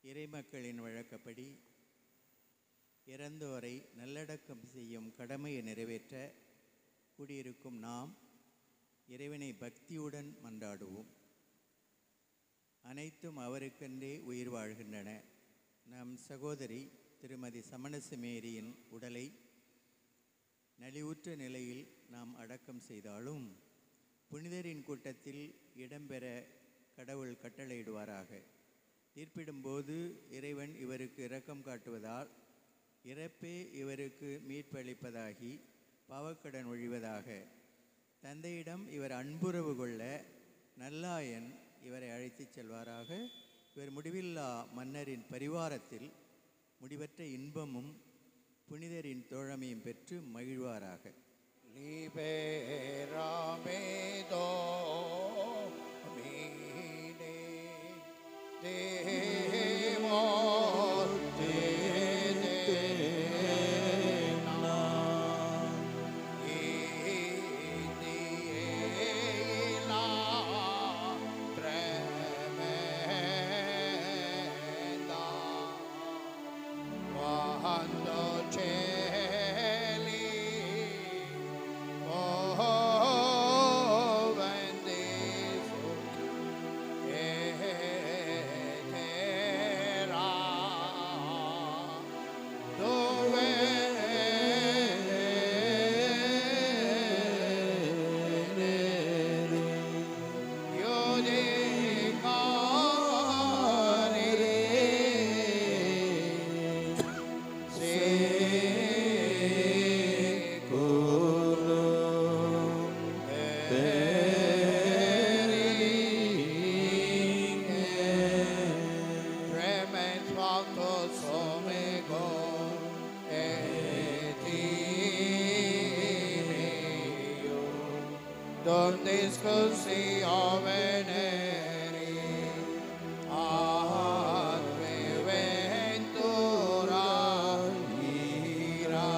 இறைமக்களின் வழக்கப்படி இறந்தோரை நல்லடக்கம் செய்யும் கடமையை நிறைவேற்ற கூடியிருக்கும் நாம் இறைவனை பக்தியுடன் மன்றாடுவோம் அனைத்தும் அவருக்கென்றே உயிர் வாழ்கின்றன நம் சகோதரி திருமதி சமணசு மேரியின் உடலை நலிவுற்ற நிலையில் நாம் அடக்கம் செய்தாலும் புனிதரின் கூட்டத்தில் இடம்பெற கடவுள் கட்டளையிடுவாராக தீர்ப்பிடும்போது இறைவன் இவருக்கு இரக்கம் காட்டுவதால் இறப்பே இவருக்கு மீட்பளிப்பதாகி பாவக்கடன் ஒழிவதாக தந்தையிடம் இவர் அன்புறவு கொள்ள நல்லாயன் இவரை அழைத்துச் செல்வாராக இவர் முடிவில்லா மன்னரின் பரிவாரத்தில் முடிவற்ற இன்பமும் புனிதரின் தோழமையும் பெற்று மகிழ்வாராக Liberame Domine, Deus te demna, Indiela tremenda, quando cieli Oh, bendizo etera, dove io dico Tremens factus omego et meo, dum discussio veneri, ad me ventura ira,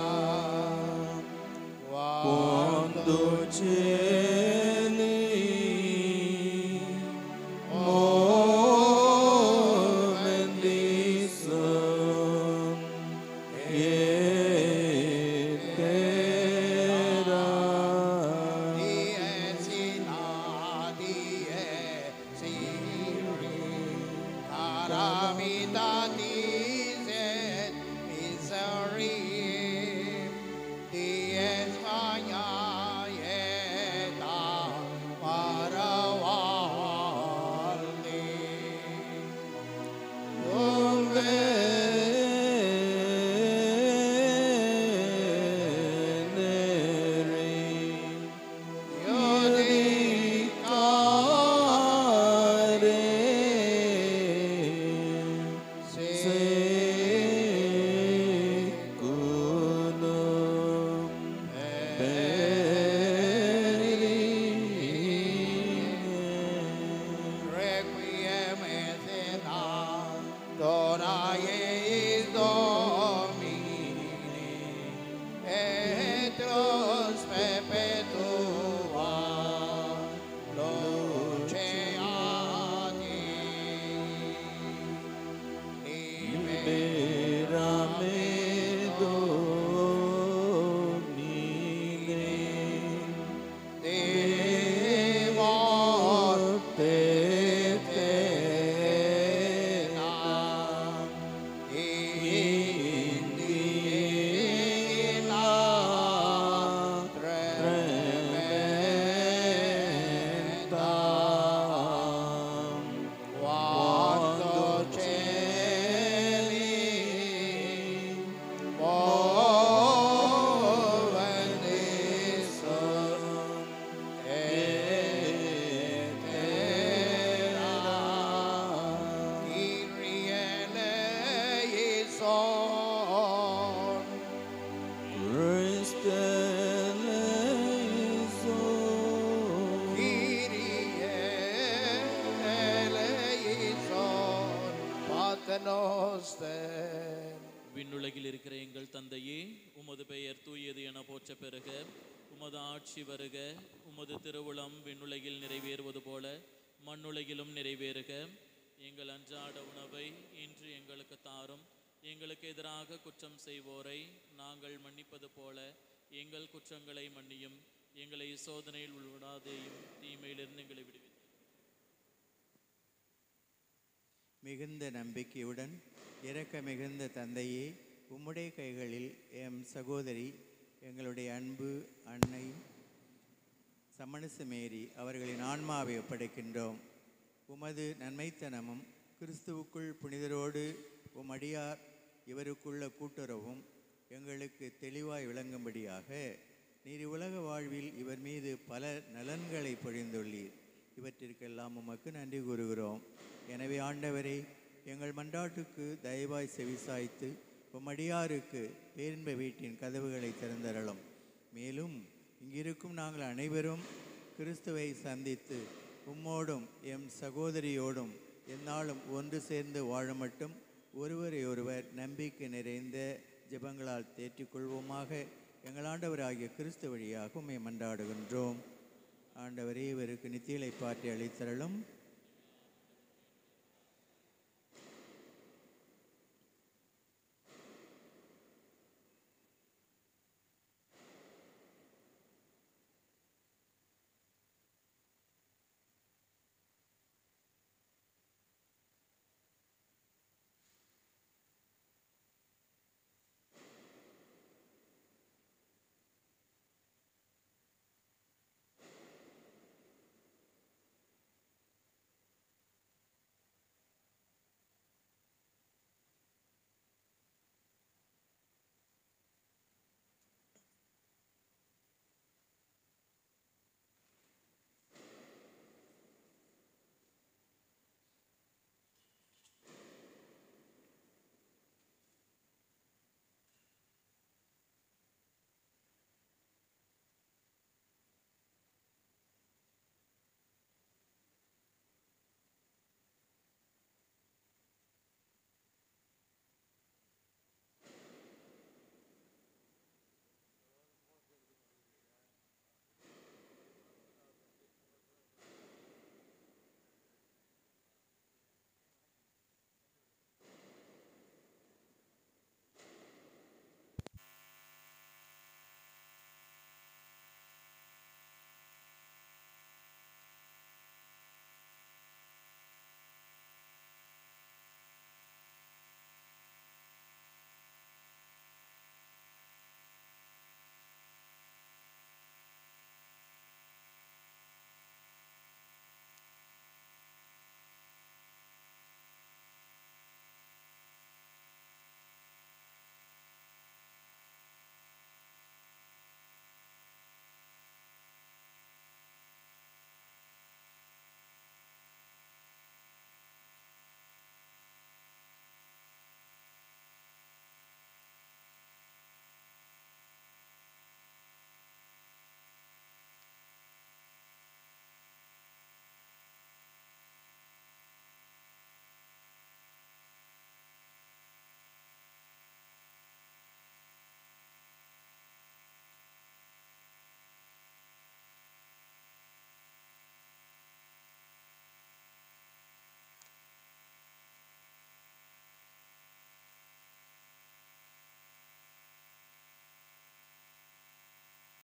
quando cieli Oh, bendición etera. Dies in dies iri, calamitatis et misery, dies magna et para valdi. Requiem et cena, dona eis Domini, et os perpetua luceati. Liberame Domine, Deus eterna, Indiela tremenda, quando cieli oh, benediction etera, Kyrie eleison, Christe eleison. Kyrie eleison, Pater noster. விண்ணுலகில் இருக்கிற எங்கள் தந்தையே உமது பெயர் தூயது என போற்ற பெறுக உமது ஆட்சி வருக உமது திருவுளம் விண்ணுலகில் நிறைவேறுவது போல மண்ணுலகிலும் நிறைவேறுக எங்கள் அன்றாட உணவை இன்று எங்களுக்கு தாரும் எங்களுக்கு எதிராக குற்றம் செய்வோரை நாங்கள் மன்னிப்பது போல எங்கள் குற்றங்களை மன்னியும் எங்களை சோதனையில் உள்விடாதேயும் தீமையிலிருந்து எங்களை விடுவி மிகுந்த நம்பிக்கையுடன் இரக்க மிகுந்த தந்தையே உம்முடைய கைகளில் எம் சகோதரி எங்களுடைய அன்பு அன்னை சமணசு மேரி அவர்களின் ஆன்மாவை ஒப்படைக்கின்றோம் உமது நன்மைத்தனமும் கிறிஸ்துவுக்குள் புனிதரோடு உம் அடியார் இவருக்குள்ள கூட்டுறவும் எங்களுக்கு தெளிவாய் விளங்கும்படியாக நீர் உலக வாழ்வில் இவர் மீது பல நலன்களை பொழிந்துள்ளீர் இவற்றிற்கெல்லாம் உமக்கு நன்றி கூறுகிறோம் எனவே ஆண்டவரே எங்கள் மன்றாட்டுக்கு தயவாய் செவிசாய்த்து உம்மடியாருக்கு பேரின்ப வீட்டின் கதவுகளை திறந்தரலும் மேலும் இங்கிருக்கும் நாங்கள் அனைவரும் கிறிஸ்துவை சந்தித்து உம்மோடும் எம் சகோதரியோடும் எந்நாளும் ஒன்று சேர்ந்து வாழ மட்டும் ஒருவரை ஒருவர் நம்பிக்கை நிறைந்த ஜெபங்களால் தேற்றிக்கொள்வோமாக எங்கள் ஆண்டவராகிய கிறிஸ்து வழியாக உம்மை மன்றாடுகின்றோம் ஆண்டவரே இவருக்கு நித்தியலை பாற்றி அளித்தரலும்